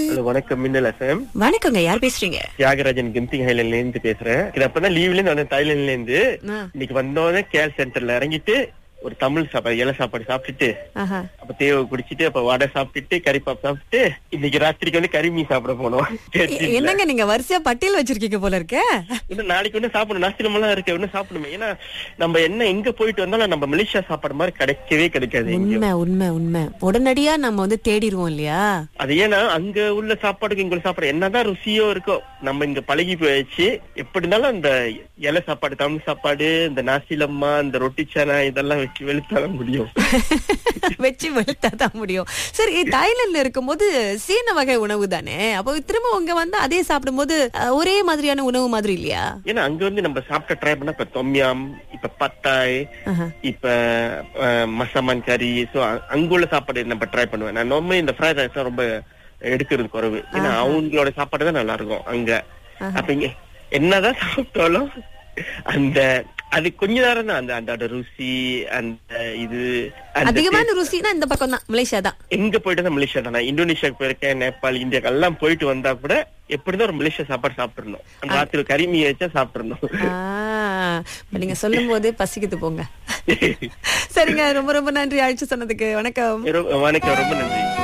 Hello வணக்கம் மின்னல் FM வணக்கங்க யார் பேசுறீங்க தியாகராஜன் கிம்சிங் ஹைலண்ட்ல இருந்து பேசுறேன் இது அப்பதான் லீவ்ல இருந்து வந்தேன் தாய்லாந்துல இருந்து ஆ. இன்னைக்கு வந்தோடனே கேல் சென்டர்ல இறங்கிட்டு ஒரு தமிழ் சாப்பாடு இலை சாப்பாடு சாப்பிட்டுட்டு ஆஹா. அப்ப தேவை குடிச்சிட்டு அப்ப வடை சாப்பிட்டுட்டு கறி பாப் சாப்பிட்டு இன்னைக்கு ராத்திரிக்கு வந்து கறி மீன் சாப்பிட போனோம் எ- என்னங்க நீங்க வரிசையா பட்டியல் வச்சிருக்கீங்க போல இருக்க இன்னும் நாளைக்கு ஒண்ணு சாப்பிடணும் நாஸ்திரமெல்லாம் இருக்கு ஒண்ணு சாப்பிடணுமே ஏன்னா நம்ம என்ன எங்க போயிட்டு வந்தாலும் நம்ம மலேசியா சாப்பாடு மாதிரி கிடைக்கவே கிடைக்காது எங்கேயும் உண்மை உண்மை உண்மை உடனடியா நம்ம வந்து தேடிடுவோம் இல்லையா அது ஏன்னா அங்க உள்ள சாப்பாடுக்கு இங்க உள்ள சாப்பாடு என்னதான் ருசியோ இருக்கோ நம்ம இங்க பழகி போயிடுச்சு எப்படி இருந்தாலும் அந்த இலை சாப்பாடு தமிழ் சாப்பாடு இந்த நாசிலம்மா இந்த ரொட்டி சானா இதெல்லாம் வச்சு வெளுத்தாதான் முடியும் வச்சு வெளுத்தாதான் முடியும் சரி தாய்லாந்துல இருக்கும்போது சீன வகை உணவு தானே அப்போ திரும்ப உங்க வந்து அதே சாப்பிடும்போது அஹ், ஒரே மாதிரியான உணவு மாதிரி இல்லையா ஏன்னா அங்க வந்து நம்ம சாப்பிட்ட ட்ரை பண்ணா இப்ப தொம்யாம் இப்ப பத்தாய் ஆஹா. இப்ப அஹ், மசாமான் கறி சோ அங்க உள்ள சாப்பாடு நம்ம ட்ரை பண்ணுவேன் நான் நார்மலி இந்த ஃப்ரைட் ரைஸ் ரொம்ப எடுக்கிறது குறைவு ஏன்னா அவங்களோட சாப்பாடு தான் நல்லா இருக்கும் அங்க அப்ப இங்க என்னதான் சாப்பிட்டாலும் அந்த அது கொஞ்ச நேரம் தான் அந்த அந்த ருசி அந்த இது அந்த அதிகமான ருசினா இந்த பக்கம் தான் மலேசியா தான் எங்க போயிட்டு தான் மலேசியா தான் நான் இந்தோனேஷியாக்கு போயிருக்கேன் நேபாள் இந்தியாக்கு எல்லாம் போயிட்டு வந்தா கூட எப்படிதான் ஒரு மலேசியா சாப்பாடு சாப்பிட்டுருந்தோம் அந்த ராத்திரி கறி மீன் வச்சா சாப்பிட்டுருந்தோம் ஆ, இப்ப நீங்க சொல்லும் போதே பசிக்குது போங்க சரிங்க ரொம்ப ரொம்ப நன்றி அழைச்சு சொன்னதுக்கு வணக்கம் வணக்கம் ரொம்ப நன்றி